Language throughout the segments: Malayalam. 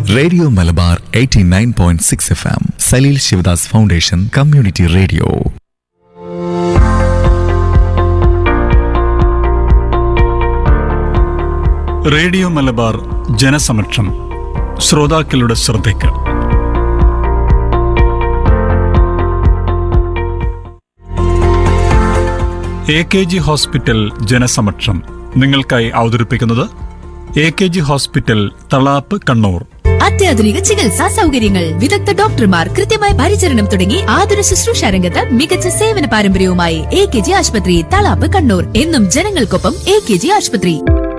radio Malabar 89.6 F M Saleel Shivdas foundation community radio radio Malabar ജനസമക്ഷം ശ്രോതാക്കളുടെ ശ്രദ്ധയ്ക്ക് എ കെ ജി ഹോസ്പിറ്റൽ ജനസമക്ഷം നിങ്ങൾക്കായി അവതരിപ്പിക്കുന്നത് A K G hospital Thalap Kannur അത്യാധുനിക ചികിത്സാ സൗകര്യങ്ങൾ വിദഗ്ധ ഡോക്ടർമാർ കൃത്യമായ പരിചരണം തുടങ്ങി ആതുര ശുശ്രൂഷ രംഗത്ത് മികച്ച സേവന പാരമ്പര്യവുമായി എ കെ ജി ആശുപത്രി തളാപ്പ് കണ്ണൂർ എന്നും ജനങ്ങൾക്കൊപ്പം എ കെ ജി ആശുപത്രി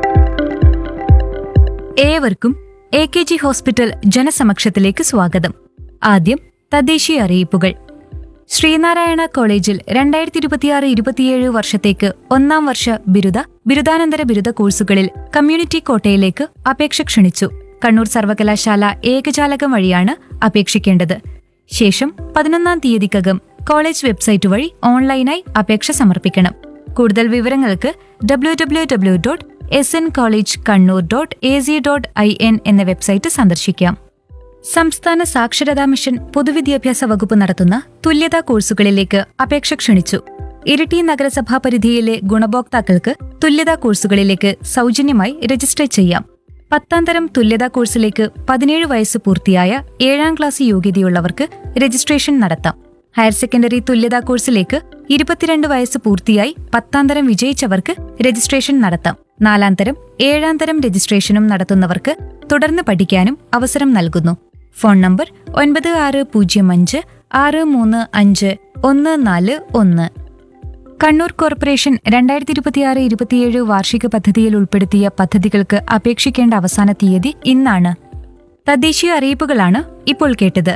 ഏവർക്കും എ കെ ജി ഹോസ്പിറ്റൽ ജനസമക്ഷത്തിലേക്ക് സ്വാഗതം ആദ്യം തദ്ദേശീയ അറിയിപ്പുകൾ ശ്രീനാരായണ കോളേജിൽ രണ്ടായിരത്തി ഇരുപത്തിയാറ് ഇരുപത്തിയേഴ് വർഷത്തേക്ക് ഒന്നാം വർഷ ബിരുദ ബിരുദാനന്തര ബിരുദ കോഴ്സുകളിൽ കമ്മ്യൂണിറ്റി കോട്ടയിലേക്ക് അപേക്ഷ ക്ഷണിച്ചു കണ്ണൂർ സർവകലാശാല ഏകജാലകം വഴിയാണ് അപേക്ഷിക്കേണ്ടത് ശേഷം പതിനൊന്നാം തീയതിക്കകം കോളേജ് വെബ്സൈറ്റ് വഴി ഓൺലൈനായി അപേക്ഷ സമർപ്പിക്കണം കൂടുതൽ വിവരങ്ങൾക്ക് W W W dot S N college Kannur dot A C dot I N എന്ന വെബ്സൈറ്റ് സന്ദർശിക്കാം സംസ്ഥാന സാക്ഷരതാ മിഷൻ പൊതുവിദ്യാഭ്യാസ വകുപ്പ് നടത്തുന്ന തുല്യതാ കോഴ്സുകളിലേക്ക് അപേക്ഷ ക്ഷണിച്ചു ഇരിട്ടി നഗരസഭാ പരിധിയിലെ ഗുണഭോക്താക്കൾക്ക് തുല്യതാ കോഴ്സുകളിലേക്ക് സൗജന്യമായി രജിസ്റ്റർ ചെയ്യാം പത്താം തരം തുല്യതാ കോഴ്സിലേക്ക് പതിനേഴ് വയസ്സ് പൂർത്തിയായ ഏഴാം ക്ലാസ് യോഗ്യതയുള്ളവർക്ക് രജിസ്ട്രേഷൻ നടത്താം ഹയർ സെക്കൻഡറി തുല്യതാ കോഴ്സിലേക്ക് ഇരുപത്തിരണ്ട് വയസ്സ് പൂർത്തിയായി പത്താം തരം വിജയിച്ചവർക്ക് രജിസ്ട്രേഷൻ നടത്താം നാലാം തരം ഏഴാം തരം രജിസ്ട്രേഷനും നടത്തുന്നവർക്ക് തുടർന്ന് പഠിക്കാനും അവസരം നൽകുന്നു ഫോൺ നമ്പർ ഒൻപത് ആറ് പൂജ്യം അഞ്ച് ആറ് മൂന്ന് അഞ്ച് ഒന്ന് നാല് ഒന്ന് കണ്ണൂർ കോർപ്പറേഷൻ രണ്ടായിരത്തി ഇരുപത്തിയാറ് ഇരുപത്തിയേഴ് വാർഷിക പദ്ധതിയിൽ ഉൾപ്പെടുത്തിയ പദ്ധതികൾക്ക് അപേക്ഷിക്കേണ്ട അവസാന തീയതി ഇന്നാണ് തദ്ദേശീയ അറിയിപ്പുകളാണ് ഇപ്പോൾ കേട്ടത്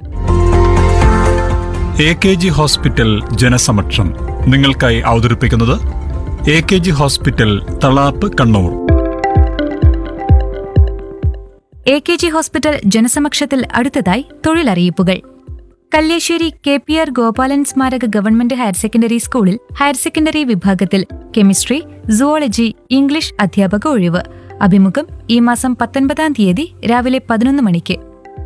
എ കെ ജി ഹോസ്പിറ്റൽ ജനസമക്ഷം നിങ്ങൾക്കായി അവതരിപ്പിക്കുന്നത് A K G hospital Thalap Kannur A K G hospital ജനസമക്ഷത്തിൽ അടുത്തതായി തൊഴിലറിയിപ്പുകൾ Kalliasseri K P R Gopalan സ്മാരക ഗവൺമെന്റ് ഹയർ സെക്കൻഡറി സ്കൂളിൽ ഹയർ സെക്കൻഡറി വിഭാഗത്തിൽ കെമിസ്ട്രി സുവോളജി ഇംഗ്ലീഷ് അധ്യാപക ഒഴിവ് അഭിമുഖം ഈ മാസം പത്തൊൻപതാം തീയതി രാവിലെ പതിനൊന്ന് മണിക്ക്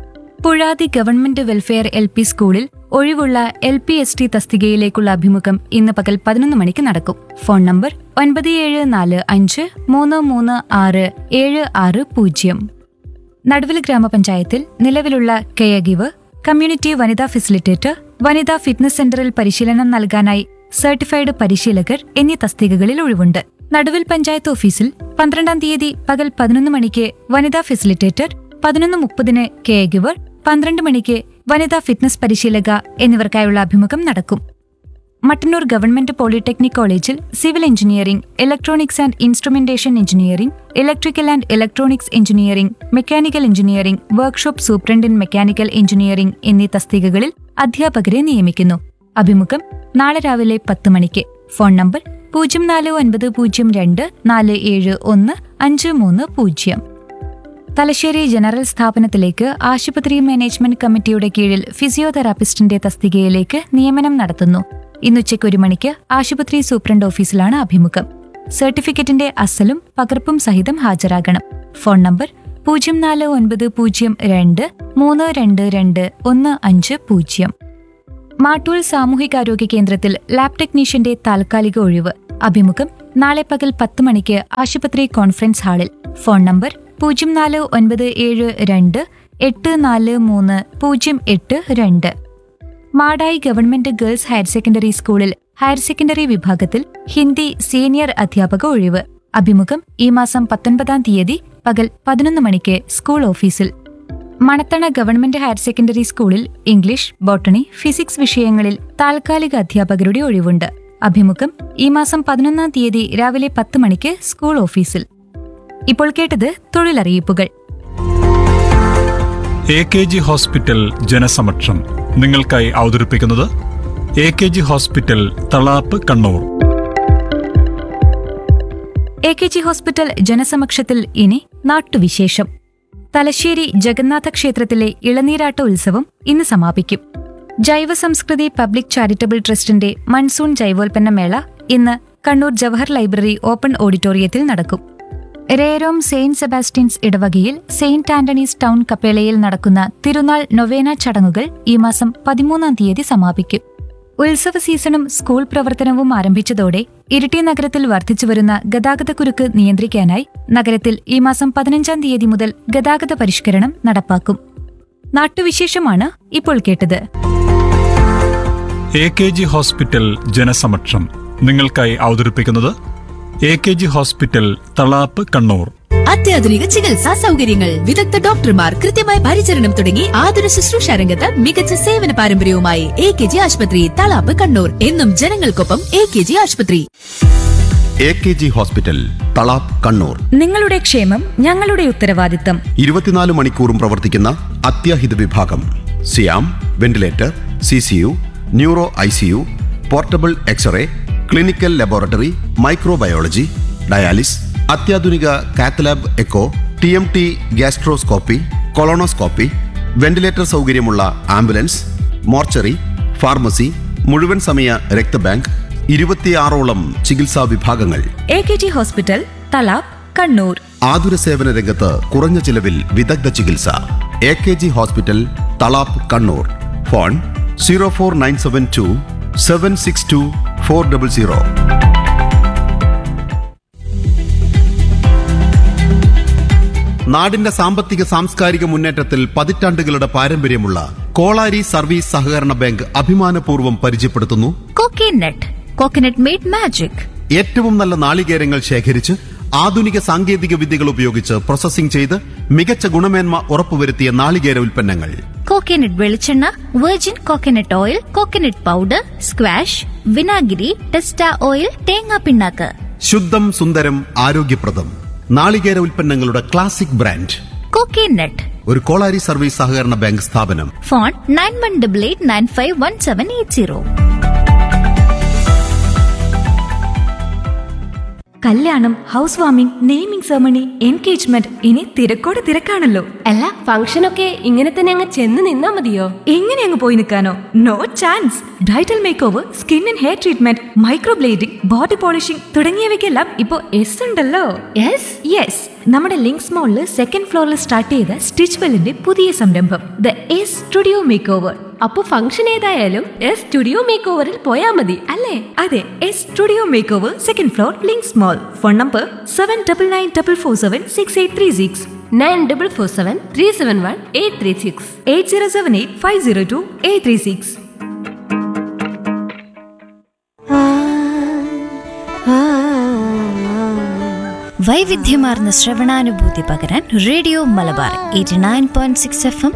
Puzhathi government welfare L P school ഒഴിവുള്ള എൽ പി എസ് ടി തസ്തികയിലേക്കുള്ള അഭിമുഖം ഇന്ന് പകൽ പതിനൊന്ന് മണിക്ക് നടക്കും ഫോൺ നമ്പർ ഒൻപത് ഏഴ് നാല് അഞ്ച് മൂന്ന് മൂന്ന് ആറ് ഏഴ് ആറ് പൂജ്യം നടുവിൽ ഗ്രാമപഞ്ചായത്തിൽ നിലവിലുള്ള കെയർ ഗിവർ കമ്മ്യൂണിറ്റി വനിതാ ഫെസിലിറ്റേറ്റർ വനിതാ ഫിറ്റ്നസ് സെന്ററിൽ പരിശീലനം നൽകാനായി സർട്ടിഫൈഡ് പരിശീലകർ എന്നീ തസ്തികകളിൽ ഒഴിവുണ്ട് നടുവിൽ പഞ്ചായത്ത് ഓഫീസിൽ പന്ത്രണ്ടാം തീയതി പകൽ പതിനൊന്ന് മണിക്ക് വനിതാ ഫെസിലിറ്റേറ്റർ പതിനൊന്ന് മുപ്പതിന് കെയർ ഗിവർ പന്ത്രണ്ട് മണിക്ക് വനിതാ ഫിറ്റ്നസ് പരിശീലക എന്നിവർക്കായുള്ള അഭിമുഖം നടക്കും മട്ടന്നൂർ ഗവൺമെന്റ് പോളിടെക്നിക് കോളേജിൽ civil engineering electronics and instrumentation engineering electrical and electronics engineering mechanical engineering workshop superintendent in mechanical engineering എന്നീ തസ്തികകളിൽ അധ്യാപകരെ നിയമിക്കുന്നു അഭിമുഖം നാളെ രാവിലെ പത്ത് മണിക്ക് ഫോൺ നമ്പർ പൂജ്യം നാല് ഒൻപത് പൂജ്യം രണ്ട് നാല് ഏഴ് ഒന്ന് അഞ്ച് മൂന്ന് പൂജ്യം തലശ്ശേരി ജനറൽ സ്ഥാപനത്തിലേക്ക് ആശുപത്രി മാനേജ്മെന്റ് കമ്മിറ്റിയുടെ കീഴിൽ ഫിസിയോതെറാപ്പിസ്റ്റിന്റെ തസ്തികയിലേക്ക് നിയമനം നടത്തുന്നു ഇന്നുച്ചയ്ക്ക് ഒരു മണിക്ക് ആശുപത്രി സൂപ്രണ്ട് ഓഫീസിലാണ് അഭിമുഖം സർട്ടിഫിക്കറ്റിന്റെ അസലും പകർപ്പും സഹിതം ഹാജരാകണം ഫോൺ നമ്പർ പൂജ്യം നാല് ഒൻപത് പൂജ്യം രണ്ട് മൂന്ന് രണ്ട് രണ്ട് ഒന്ന് അഞ്ച് പൂജ്യം മാട്ടൂൽ സാമൂഹികാരോഗ്യ കേന്ദ്രത്തിൽ ലാബ് ടെക്നീഷ്യന്റെ താൽക്കാലിക ഒഴിവ് അഭിമുഖം നാളെ പകൽ പത്ത് മണിക്ക് ആശുപത്രി കോൺഫറൻസ് ഹാളിൽ ഫോൺ നമ്പർ പൂജ്യം നാല് ഒൻപത് ഏഴ് രണ്ട് എട്ട് നാല് മൂന്ന് പൂജ്യം എട്ട് രണ്ട് Madayi government girls higher secondary സ്കൂളിൽ ഹയർ സെക്കൻഡറി വിഭാഗത്തിൽ ഹിന്ദി സീനിയർ അധ്യാപക ഒഴിവ് അഭിമുഖം ഈ മാസം പത്തൊൻപതാം തീയതി പകൽ പതിനൊന്ന് മണിക്ക് സ്കൂൾ ഓഫീസിൽ മണത്തണ ഗവൺമെന്റ് ഹയർ സെക്കൻഡറി സ്കൂളിൽ ഇംഗ്ലീഷ് ബോട്ടണി ഫിസിക്സ് വിഷയങ്ങളിൽ താൽക്കാലിക അധ്യാപകരുടെ ഒഴിവുണ്ട് അഭിമുഖം ഈ മാസം പതിനൊന്നാം തീയതി രാവിലെ പത്ത് മണിക്ക് സ്കൂൾ ഓഫീസിൽ ഇപ്പോൾ കേട്ടത് തൊഴിലറിയിപ്പുകൾ എ കെ ജി ഹോസ്പിറ്റൽ ജനസമക്ഷം നിങ്ങൾക്കായി അവതരിപ്പിക്കുന്നത് A K G hospital Thalap Kannur A K G hospital ജനസമക്ഷത്തിൽ ഇനി നാട്ടുവിശേഷം തലശ്ശേരി ജഗന്നാഥ ക്ഷേത്രത്തിലെ ഇളനീരാട്ട ഉത്സവം ഇന്ന് സമാപിക്കും ജൈവ സംസ്കൃതി പബ്ലിക് ചാരിറ്റബിൾ ട്രസ്റ്റിന്റെ മൺസൂൺ ജൈവോൽപ്പന്ന മേള ഇന്ന് കണ്ണൂർ ജവഹർ ലൈബ്രറി ഓപ്പൺ ഓഡിറ്റോറിയത്തിൽ നടക്കും രേരോം സെയിന്റ് സെബാസ്റ്റ്യൻസ് ഇടവകയിൽ സെയിന്റ് ആന്റണീസ് ടൗൺ കപ്പേളയിൽ നടക്കുന്ന തിരുനാൾ നൊവേന ചടങ്ങുകൾ ഈ മാസം പതിമൂന്നാം തീയതി സമാപിക്കും ഉത്സവ സീസണും സ്കൂൾ പ്രവർത്തനവും ആരംഭിച്ചതോടെ ഇരിട്ടി നഗരത്തിൽ വർദ്ധിച്ചുവരുന്ന ഗതാഗതക്കുരുക്ക് നിയന്ത്രിക്കാനായി നഗരത്തിൽ ഈ മാസം പതിനഞ്ചാം തീയതി മുതൽ ഗതാഗത പരിഷ്കരണം നടപ്പാക്കും നാട്ടുവിശേഷമാണ് ഇപ്പോൾ കേട്ടത് എ കെ ജി ഹോസ്പിറ്റൽ ജനസമക്ഷം നിങ്ങൾക്കായി അവതരിപ്പിക്കുന്നത് A K G hospital Thalap Kannur അത്യാധുനിക ചികിത്സാ സൗകര്യങ്ങൾ വിദഗ്ധ ഡോക്ടർമാർ കൃത്യമായ പരിചരണം തുടങ്ങി ആതുര ശുശ്രൂഷ രംഗത്ത് മികച്ച സേവന പാരമ്പര്യവുമായി എ കെ ജി ആശുപത്രി തളാപ്പ് കണ്ണൂർ എന്നും ജനങ്ങൾക്കൊപ്പം എ കെ ജി ആശുപത്രി A K G hospital Thalap Kannur നിങ്ങളുടെ ക്ഷേമം ഞങ്ങളുടെ ഉത്തരവാദിത്തം ഇരുപത്തിനാല് മണിക്കൂറും പ്രവർത്തിക്കുന്ന അത്യാഹിത വിഭാഗം സിയാം ventilator C C U neuro I C U portable X-ray clinical laboratory microbiology dialysis അത്യാധുനിക cath lab echo T M T gastroscopy colonoscopy ventilator സൗകര്യമുള്ള ആംബുലൻസ് മോർച്ചറി ഫാർമസി മുഴുവൻ സമയ രക്തബാങ്ക് ഇരുപത്തിയാറോളം ചികിത്സാ വിഭാഗങ്ങൾ A K G hospital Thalap Kannur ആതുര സേവന രംഗത്ത് കുറഞ്ഞ ചിലവിൽ വിദഗ്ധ ചികിത്സ A K G hospital Thalap Kannur phone zero four nine seven two seven six two four double zero നാടിന്റെ സാമ്പത്തിക സാംസ്കാരിക മുന്നേറ്റത്തിൽ പതിറ്റാണ്ടുകളുടെ പാരമ്പര്യമുള്ള കോളാരി സർവീസ് സഹകരണ ബാങ്ക് അഭിമാനപൂർവ്വം പരിചയപ്പെടുത്തുന്നു കോക്കനട്ട് കോക്കനട്ട് മെയ്ഡ് മാജിക് ഏറ്റവും നല്ല നാളികേരങ്ങൾ ശേഖരിച്ച് ആധുനിക സാങ്കേതിക വിദ്യകൾ ഉപയോഗിച്ച് പ്രോസസ്സിംഗ് ചെയ്ത് മികച്ച ഗുണമേന്മ ഉറപ്പുവരുത്തിയ നാളികേര ഉൽപ്പന്നങ്ങൾ കോക്കനട്ട് വെളിച്ചെണ്ണ virgin coconut oil coconut powder squash വിനാഗിരി ടെസ്റ്റ ഓയിൽ തേങ്ങാ പിണ്ണാക്ക് ശുദ്ധം സുന്ദരം ആരോഗ്യപ്രദം നാളികേര ഉൽപ്പന്നങ്ങളുടെ ക്ലാസിക് ബ്രാൻഡ് കോക്കനട്ട് ഒരു കോളാരി സർവീസ് സഹകരണ ബാങ്ക് സ്ഥാപനം phone nine one double eight nine five one seven eight zero കല്യാണം house warming naming ceremony engagement ഇനി തിരക്കോട് തിരക്കാണല്ലോ അല്ല ഫംഗ്ഷനൊക്കെ ഇങ്ങനെ തന്നെ അങ്ങ് ചെന്ന് നിന്നാ മതിയോ എങ്ങനെ അങ്ങ് പോയി നിൽക്കാനോ no chance bridal make over skin and hair treatment microblading body polishing തുടങ്ങിയവയ്ക്കെല്ലാം ഇപ്പോൾ എസ് ഉണ്ടല്ലോ യെസ് യെസ് നമ്മുടെ ലിങ്ക്സ് മോളിൽ സെക്കൻഡ് ഫ്ലോറിൽ സ്റ്റാർട്ട് ചെയ്ത സ്റ്റിച്ച് വെല്ലിന്റെ പുതിയ സംരംഭം the S studio make over അപ്പൊ ഫംഗ്ഷൻ ഏതായാലും എസ് സ്റ്റുഡിയോ മേക്ക് ഓവറിൽ പോയാ മതി അല്ലേ അതെ S studio make over second floor Links mall phone number seven double nine double four seven six eight three six nine double four seven three seven one eight three six eight zero seven eight five zero two eight three six വൈവിധ്യമാർന്ന ശ്രവണാനുഭൂതി പകരാൻ radio Malabar eighty nine point six F M